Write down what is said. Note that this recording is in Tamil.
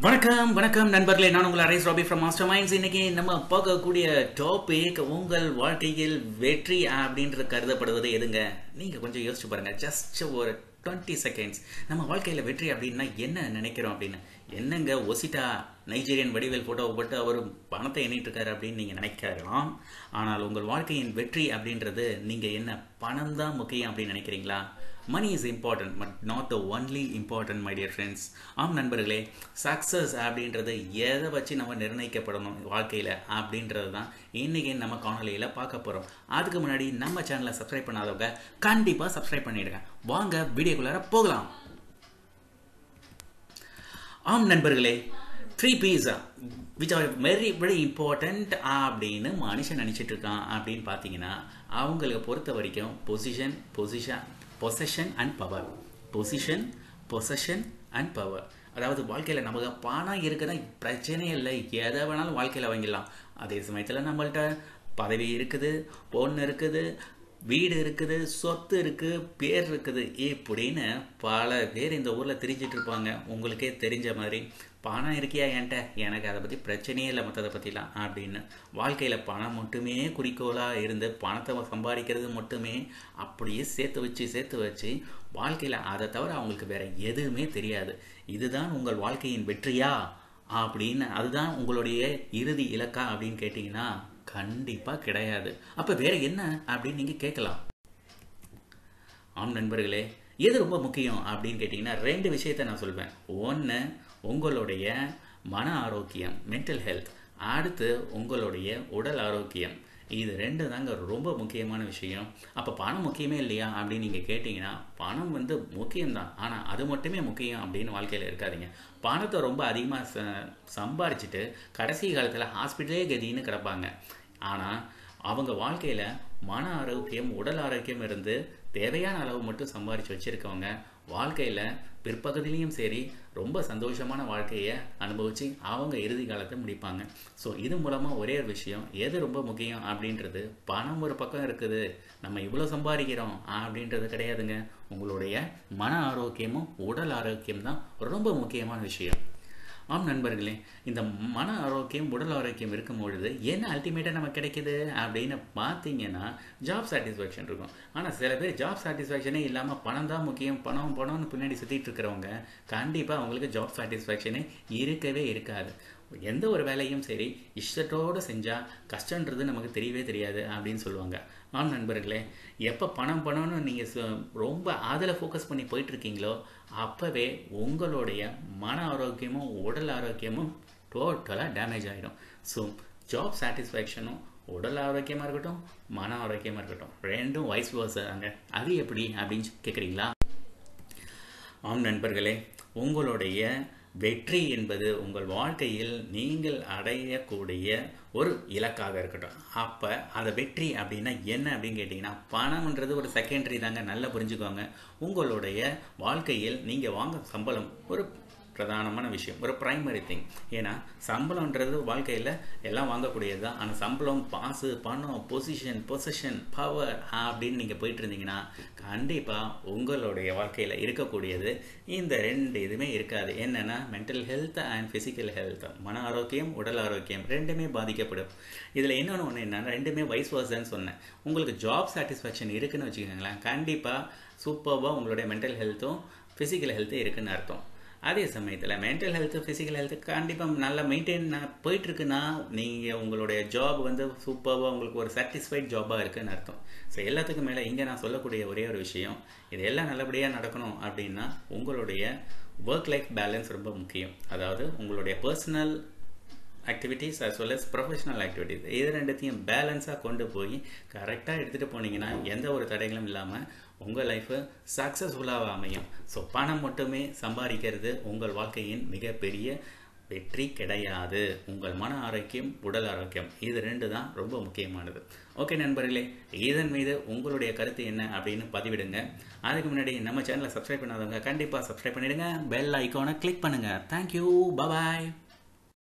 வணக்கம் வணக்கம் நண்பர்களே நான் உங்கள் Ares Rabi from Master Minds இன்னைக்கு நம்ம பார்க்கக்கூடிய டாபிக் உங்கள் வாழ்க்கையில் வெற்றி அப்படின்றது கருதப்படுவது எதுங்க நீங்க கொஞ்சம் யோசிச்சு பாருங்க ஜஸ்ட் ஒரு டுவெண்ட்டி செகண்ட்ஸ் நம்ம வாழ்க்கையில் வெற்றி அப்படின்னா என்ன நினைக்கிறோம் அப்படின்னு என்னங்க ஒசிட்டா நைஜீரியன் வடிவேல் போட்டோவை போட்டு அவர் பணத்தை எண்ணிட்டு இருக்காரு அப்படின்னு நீங்கள் நினைக்கலாம் ஆனால் உங்கள் வாழ்க்கையின் வெற்றி அப்படின்றது நீங்கள் என்ன பணம் தான் முக்கியம் அப்படின்னு நினைக்கிறீங்களா money is important but not the only important my dear friends ஆம் நண்பர்களே சக்ஸஸ் அப்படின்றது எதை வச்சு நம்ம நிர்ணயிக்கப்படணும் வாழ்க்கையில் அப்படின்றது தான் இன்றைக்கி நம்ம காணொலியில் பார்க்க போகிறோம் அதுக்கு முன்னாடி நம்ம சேனலை சப்ஸ்கிரைப் பண்ணாதவங்க கண்டிப்பாக சப்ஸ்கிரைப் பண்ணிடுங்க வாங்க வீடியோக்குள்ளார போகலாம் ஆம் நண்பர்களே three piece which are very very important அப்படின்னு மனுஷன் நினச்சிட்டு இருக்கான் அப்படின்னு பார்த்தீங்கன்னா அவங்களுக்கு பொறுத்த வரைக்கும் position position possession and power position possession and power அதாவது வாழ்க்கையில் நமக்கு பணம் இருக்குன்னா பிரச்சனையே இல்லை எதை வேணாலும் வாழ்க்கையில் வாங்கிடலாம் அதே சமயத்தில் நம்மள்ட்ட பதவி இருக்குது பொண்ணு இருக்குது வீடு இருக்குது சொத்து இருக்குது பேர் இருக்குது இப்படின்னு பல பேர் இந்த ஊரில் திரிஞ்சிட்டு இருப்பாங்க உங்களுக்கே தெரிஞ்ச மாதிரி பணம் இருக்கியா என்கிட்ட எனக்கு அதை பற்றி பிரச்சனையே இல்லை மற்றதை பற்றிலாம் அப்படின்னு வாழ்க்கையில் பணம் மட்டுமே குறிக்கோளாக இருந்து பணத்தை சம்பாதிக்கிறது மட்டுமே அப்படியே சேர்த்து வச்சு சேர்த்து வச்சு வாழ்க்கையில் அதை தவிர அவங்களுக்கு வேற எதுவுமே தெரியாது இதுதான் உங்கள் வாழ்க்கையின் வெற்றியா அப்படின்னு அதுதான் உங்களுடைய இறுதி இலக்கா அப்படின்னு கேட்டிங்கன்னா கண்டிப்பாக கிடையாது அப்போ வேற என்ன அப்படின்னு நீங்கள் கேட்கலாம் ஆம் நண்பர்களே எது ரொம்ப முக்கியம் அப்படின்னு கேட்டிங்கன்னா ரெண்டு விஷயத்த நான் சொல்வேன் ஒன்று உங்களுடைய மன ஆரோக்கியம் மென்டல் ஹெல்த் அடுத்து உங்களுடைய உடல் ஆரோக்கியம் இது ரெண்டு தாங்க ரொம்ப முக்கியமான விஷயம் அப்போ பணம் முக்கியமே இல்லையா அப்படின்னு நீங்கள் கேட்டிங்கன்னா பணம் வந்து முக்கியம்தான் ஆனால் அது மட்டுமே முக்கியம் அப்படின்னு வாழ்க்கையில் இருக்காதிங்க பணத்தை ரொம்ப அதிகமாக ச சம்பாரிச்சிட்டு கடைசி காலத்தில் ஹாஸ்பிட்டலே கதின்னு கிடப்பாங்க ஆனால் அவங்க வாழ்க்கையில் மன ஆரோக்கியம் உடல் ஆரோக்கியம் இருந்து தேவையான அளவு மட்டும் சம்பாரித்து வச்சுருக்கவங்க வாழ்க்கையில் பிற்பகுதியிலையும் சரி ரொம்ப சந்தோஷமான வாழ்க்கையை அனுபவித்து அவங்க இறுதி காலத்தை முடிப்பாங்க ஸோ இது மூலமாக ஒரே ஒரு விஷயம் எது ரொம்ப முக்கியம் அப்படின்றது பணம் ஒரு பக்கம் இருக்குது நம்ம இவ்வளோ சம்பாதிக்கிறோம் அப்படின்றது கிடையாதுங்க உங்களுடைய மன ஆரோக்கியமும் உடல் ஆரோக்கியம் தான் ரொம்ப முக்கியமான விஷயம் ஆம் நண்பர்களே இந்த மன ஆரோக்கியம் உடல் ஆரோக்கியம் இருக்கும் பொழுது என்ன அல்டிமேட்டாக நமக்கு கிடைக்குது அப்படின்னு பார்த்தீங்கன்னா ஜாப் சாட்டிஸ்ஃபேக்ஷன் இருக்கும் ஆனால் சில பேர் ஜாப் சாட்டிஸ்ஃபேக்ஷனே இல்லாமல் பணம் தான் முக்கியம் பணம் பணம்னு பின்னாடி சுற்றிட்டு இருக்கிறவங்க கண்டிப்பாக அவங்களுக்கு ஜாப் சாட்டிஸ்ஃபேக்ஷனே இருக்கவே இருக்காது எந்த ஒரு வேலையும் சரி இஷ்டத்தோடு செஞ்சால் கஷ்டன்றது நமக்கு தெரியவே தெரியாது அப்படின்னு சொல்லுவாங்க ஆம் நண்பர்களே எப்போ பணம் பணம்னு நீங்கள் ரொம்ப அதில் ஃபோக்கஸ் பண்ணி போயிட்டுருக்கீங்களோ அப்போவே உங்களுடைய மன ஆரோக்கியமும் உடல் ஆரோக்கியமும் டோட்டலாக டேமேஜ் ஆகிடும் ஸோ ஜாப் சாட்டிஸ்ஃபேக்ஷனும் உடல் ஆரோக்கியமாக இருக்கட்டும் மன ஆரோக்கியமாக இருக்கட்டும் ரெண்டும் வயசு வருஷாங்க அது எப்படி அப்படின்னு கேட்குறீங்களா ஆம் நண்பர்களே உங்களுடைய வெற்றி என்பது உங்கள் வாழ்க்கையில் நீங்கள் அடையக்கூடிய ஒரு இலக்காக இருக்கட்டும் அப்போ அதை வெற்றி அப்படின்னா என்ன அப்படின்னு கேட்டிங்கன்னா பணம்ன்றது ஒரு செகண்டரி தாங்க நல்லா புரிஞ்சுக்கோங்க உங்களுடைய வாழ்க்கையில் நீங்கள் வாங்க சம்பளம் ஒரு பிரதானமான விஷயம் ஒரு ப்ரைமரி திங் ஏன்னா சம்பளம்ன்றது வாழ்க்கையில் எல்லாம் வாங்கக்கூடியது தான் ஆனால் சம்பளம் பாசு பணம் பொசிஷன் பொசிஷன் பவர் அப்படின்னு நீங்கள் போயிட்டு இருந்தீங்கன்னா கண்டிப்பாக உங்களுடைய வாழ்க்கையில் இருக்கக்கூடியது இந்த ரெண்டு இதுவுமே இருக்காது என்னென்னா mental health and physical health மன ஆரோக்கியம் உடல் ஆரோக்கியம் ரெண்டுமே பாதிக்கப்படும் இதில் இன்னொன்று ஒன்று என்னன்னா ரெண்டுமே வயசு வருஷன்னு சொன்னேன் உங்களுக்கு ஜாப் சாட்டிஸ்ஃபேக்ஷன் இருக்குன்னு வச்சுக்கோங்களேன் கண்டிப்பாக சூப்பராக உங்களுடைய மென்டல் ஹெல்த்தும் ஃபிசிக்கல் ஹெல்த்தும் இருக்குன்னு அர்த்தம் அதே சமயத்தில் மென்டல் ஹெல்த்து ஃபிசிக்கல் ஹெல்த்து கண்டிப்பாக நல்லா மெயின்டைன் போயிட்டுருக்குன்னா நீங்கள் உங்களுடைய ஜாப் வந்து சூப்பராக உங்களுக்கு ஒரு சாட்டிஸ்ஃபைட் ஜாபாக இருக்குன்னு அர்த்தம் ஸோ எல்லாத்துக்கும் மேலே இங்கே நான் சொல்லக்கூடிய ஒரே ஒரு விஷயம் இது எல்லாம் நல்லபடியாக நடக்கணும் அப்படின்னா உங்களுடைய ஒர்க் லைஃப் பேலன்ஸ் ரொம்ப முக்கியம் அதாவது உங்களுடைய personal activities as well as professional activities இது ரெண்டுத்தையும் பேலன்ஸாக கொண்டு போய் கரெக்டாக எடுத்துகிட்டு போனீங்கன்னா எந்த ஒரு தடைகளும் இல்லாமல் உங்கள் லைஃபு சக்ஸஸ்ஃபுல்லாக அமையும் ஸோ பணம் மட்டுமே சம்பாதிக்கிறது உங்கள் வாழ்க்கையின் மிகப்பெரிய வெற்றி கிடையாது உங்கள் மன ஆரோக்கியம் உடல் ஆரோக்கியம் இது ரெண்டு தான் ரொம்ப முக்கியமானது ஓகே நண்பர்களே இதன் மீது உங்களுடைய கருத்து என்ன அப்படின்னு பதிவிடுங்க அதுக்கு முன்னாடி நம்ம சேனலை சப்ஸ்கிரைப் பண்ணாதவங்க கண்டிப்பாக சப்ஸ்கிரைப் பண்ணிடுங்க பெல் ஐக்கானை கிளிக் பண்ணுங்கள் தேங்க்யூ பபாய்